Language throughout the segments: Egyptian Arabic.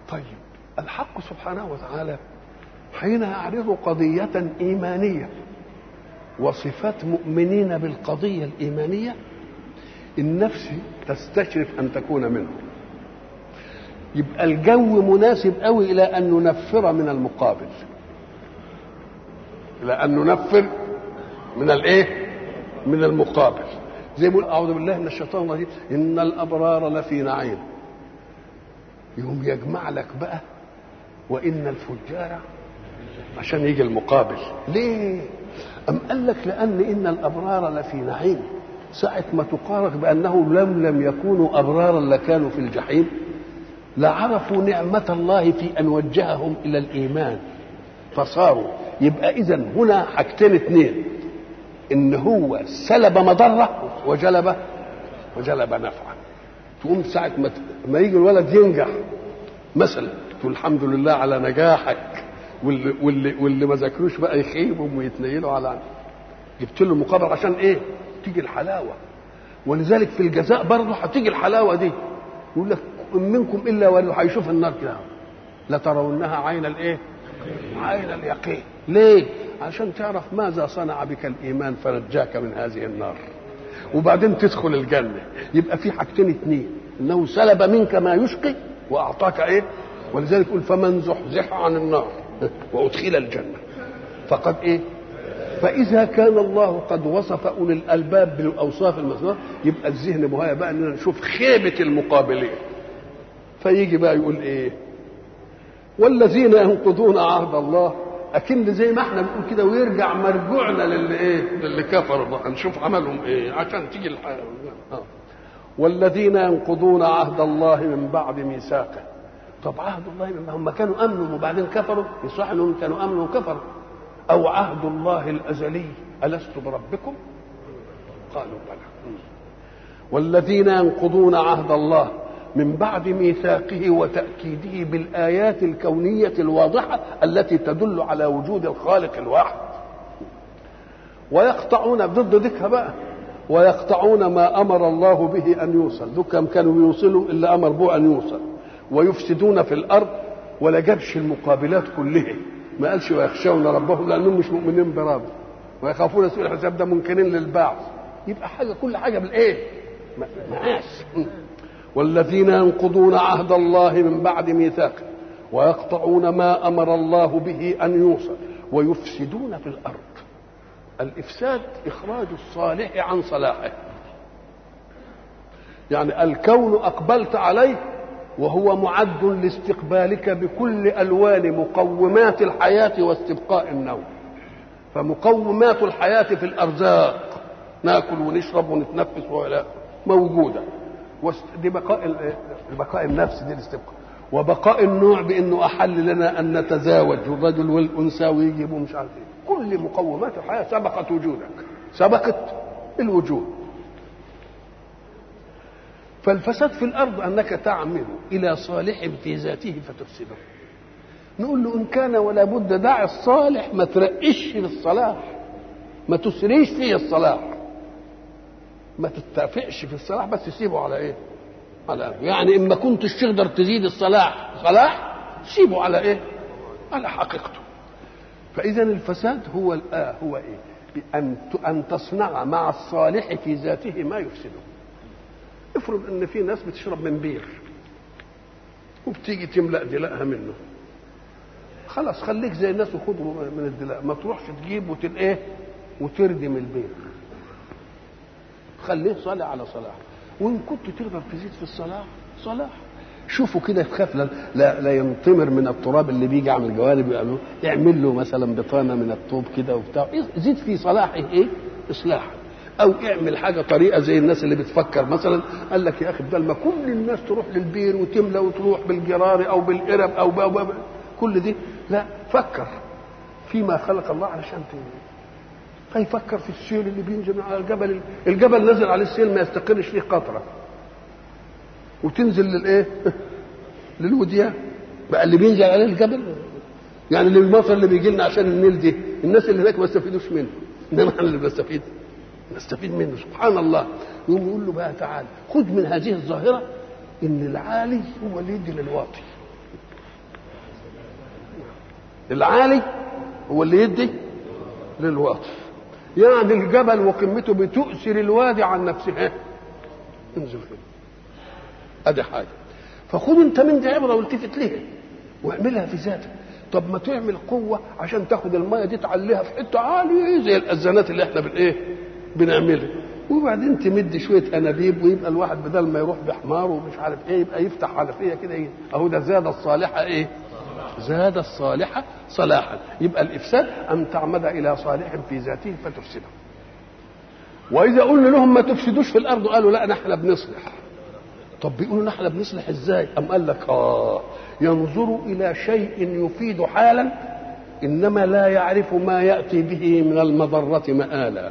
طيب الحق سبحانه وتعالى حين يعرض قضية إيمانية وصفات مؤمنين بالقضية الإيمانية النفس تستشرف أن تكون منه يبقى الجو مناسب قوي إلى أن ننفر من المقابل إلى أن ننفر من الإيه؟ من المقابل زي ما يقول أعوذ بالله من الشيطان الرجيم إن الأبرار لفي نعيم يقوم يجمع لك بقى وإن الفجار عشان يجي المقابل ليه أم قال لك لأن إن الأبرار لفي نعيم ساعة ما تقارك بأنه لم لم يكونوا أبرارا لكانوا في الجحيم لعرفوا نعمة الله في أن وجههم إلى الإيمان فصاروا يبقى إذا هنا حاجتين اثنين إن هو سلب مضرة وجلب وجلب نفعا تقوم ساعة ما ما يجي الولد ينجح مثلا تقول الحمد لله على نجاحك واللي واللي واللي ما ذاكروش بقى يخيبوا ويتنيلوا على جبت له مقابل عشان ايه؟ تيجي الحلاوه ولذلك في الجزاء برضه هتيجي الحلاوه دي يقول لك منكم الا ولو هيشوف النار كده لترونها عين الايه؟ عين اليقين ليه؟ عشان تعرف ماذا صنع بك الايمان فنجاك من هذه النار وبعدين تدخل الجنه يبقى في حاجتين اتنين انه سلب منك ما يشقي واعطاك ايه؟ ولذلك يقول فمن زحزح عن النار وادخل الجنه فقد ايه؟ فاذا كان الله قد وصف اولي الالباب بالاوصاف المذكوره يبقى الذهن مهيأ بقى اننا نشوف خيبه المقابلين فيجي بقى يقول ايه؟ والذين ينقضون عهد الله اكن زي ما احنا بنقول كده ويرجع مرجوعنا للي ايه؟ للي كفروا بقى نشوف عملهم ايه عشان تيجي الحياه آه. والذين ينقضون عهد الله من بعد ميثاقه طب عهد الله من هم كانوا امنوا وبعدين كفروا يصح انهم كانوا امنوا وكفروا او عهد الله الازلي الست بربكم قالوا بلى والذين ينقضون عهد الله من بعد ميثاقه وتاكيده بالايات الكونيه الواضحه التي تدل على وجود الخالق الواحد ويقطعون ضد ذكر بقى ويقطعون ما امر الله به ان يوصل ذكر كانوا يوصلوا الا امر به ان يوصل ويفسدون في الارض ولا جابش المقابلات كلها ما قالش ويخشون ربهم لانهم مش مؤمنين برب ويخافون سوء الحساب ده منكرين للبعث يبقى حاجه كل حاجه بالايه؟ مقاس والذين ينقضون عهد الله من بعد ميثاقه ويقطعون ما امر الله به ان يوصل ويفسدون في الارض الافساد اخراج الصالح عن صلاحه يعني الكون اقبلت عليه وهو معد لاستقبالك بكل الوان مقومات الحياه واستبقاء النوم فمقومات الحياه في الارزاق ناكل ونشرب ونتنفس ولا موجوده دي بقاء بقاء النفس دي الاستبقاء وبقاء النوع بانه احل لنا ان نتزاوج الرجل والانثى ويجيبوا مش عارف ايه كل مقومات الحياه سبقت وجودك سبقت الوجود فالفساد في الارض انك تعمل الى صالح في ذاته فتفسده نقول له ان كان ولا بد دع الصالح ما ترقش في الصلاح ما تسريش فيه الصلاح ما تتفقش في الصلاح بس سيبه على ايه على يعني اما كنتش تقدر تزيد الصلاح صلاح سيبه على ايه على حقيقته فاذا الفساد هو الآه هو ايه ان ان تصنع مع الصالح في ذاته ما يفسده افرض ان في ناس بتشرب من بير وبتيجي تملا دلائها منه خلاص خليك زي الناس وخد من الدلاء ما تروحش تجيب وتل ايه وتردم البير خليه صالح على صلاح وان كنت تقدر تزيد في الصلاح صلاح شوفوا كده يخاف لا, لا, لا ينطمر من التراب اللي بيجي على الجوانب يعمل يعمل له مثلا بطانه من الطوب كده وبتاع زيد في صلاحه ايه اصلاح او اعمل حاجه طريقه زي الناس اللي بتفكر مثلا قال لك يا اخي بدل ما كل الناس تروح للبير وتملى وتروح بالجرار او بالقرب او بأو بأو كل دي لا فكر فيما خلق الله علشان فيفكر في السيل اللي بينزل من على الجبل الجبل نزل عليه السيل ما يستقرش فيه قطره وتنزل للايه للوديان بقى اللي بينزل عليه الجبل يعني اللي المطر اللي بيجي لنا عشان النيل دي الناس اللي هناك ما استفيدوش منه انما احنا اللي بنستفيد نستفيد منه سبحان الله يقوم يقول له بقى تعالى خذ من هذه الظاهره ان العالي هو اللي يدي للواطي العالي هو اللي يدي للواطي يعني الجبل وقمته بتؤثر الوادي عن نفسها انزل كده ادي حاجه فخد انت من دي عبره والتفت لها واعملها في ذاتك طب ما تعمل قوه عشان تاخد الميه دي تعليها في حته عاليه زي الاذانات اللي احنا بالايه بنعملها وبعدين تمد شويه انابيب ويبقى الواحد بدل ما يروح بحمار ومش عارف ايه يبقى يفتح حنفيه كده ايه اهو ده زاد الصالحه ايه زاد الصالحة صلاحا يبقى الإفساد أن تعمد إلى صالح في ذاته فتفسده وإذا قلنا لهم ما تفسدوش في الأرض قالوا لا نحن بنصلح طب بيقولوا نحن بنصلح ازاي أم قال لك آه ينظر إلى شيء يفيد حالا إنما لا يعرف ما يأتي به من المضرة مآلا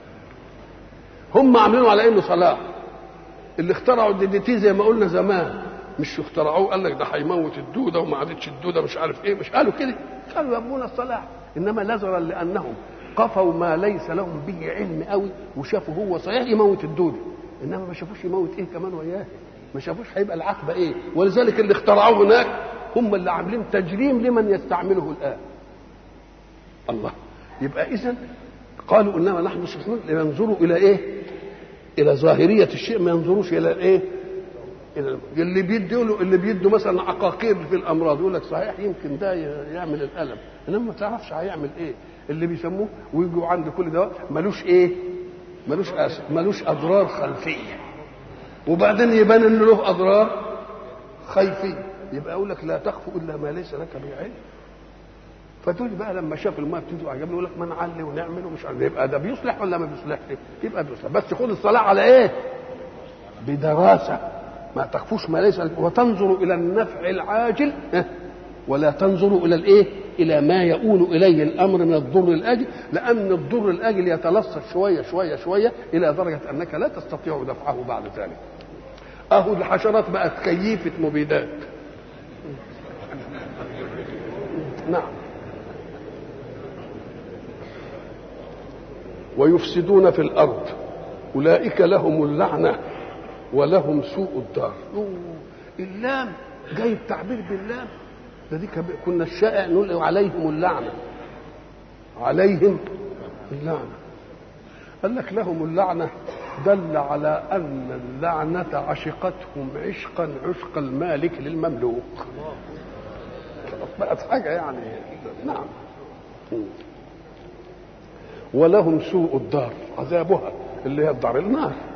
هم عاملينه على إنه صلاح اللي اخترعوا الدي تي زي ما قلنا زمان مش اخترعوه قال لك ده هيموت الدوده وما عادتش الدوده مش عارف ايه مش قالوا كده قالوا يبغون الصلاح انما نظرا لانهم قفوا ما ليس لهم به علم قوي وشافوا هو صحيح يموت الدوده انما ما شافوش يموت ايه كمان وياه ما شافوش هيبقى العقبه ايه ولذلك اللي اخترعوه هناك هم اللي عاملين تجريم لمن يستعمله الان الله يبقى اذا قالوا انما نحن مصلحون لينظروا الى ايه الى ظاهريه الشيء ما ينظروش الى ايه اللي بيدوا له اللي بيدوا مثلا عقاقير في الامراض يقول لك صحيح يمكن ده يعمل الالم انما ما تعرفش هيعمل ايه اللي بيسموه ويجوا عند كل دواء ملوش ايه ملوش أس... ملوش اضرار خلفيه وبعدين يبان انه له اضرار خلفيه يبقى اقول لك لا تخف الا ما ليس لك به علم فدول بقى لما شاف الماء بتدوا عجبني يقول لك ما نعلي ونعمل ومش عارف يبقى ده بيصلح ولا ما بيصلحش يبقى بيصلح بس خد الصلاه على ايه بدراسه ما تخفوش ما ليس وتنظر الى النفع العاجل ولا تنظر الى الايه الى ما يؤول اليه الامر من الضر الاجل لان الضر الاجل يتلصق شويه شويه شويه الى درجه انك لا تستطيع دفعه بعد ذلك اهو الحشرات بقت كيفه مبيدات نعم ويفسدون في الارض اولئك لهم اللعنه ولهم سوء الدار اللام جاي التعبير باللام ده دي كنا الشائع نقول عليهم اللعنه عليهم اللعنه قال لك لهم اللعنه دل على ان اللعنه عشقتهم عشقا عشق المالك للمملوك بقت حاجه يعني نعم ولهم سوء الدار عذابها اللي هي الدار النار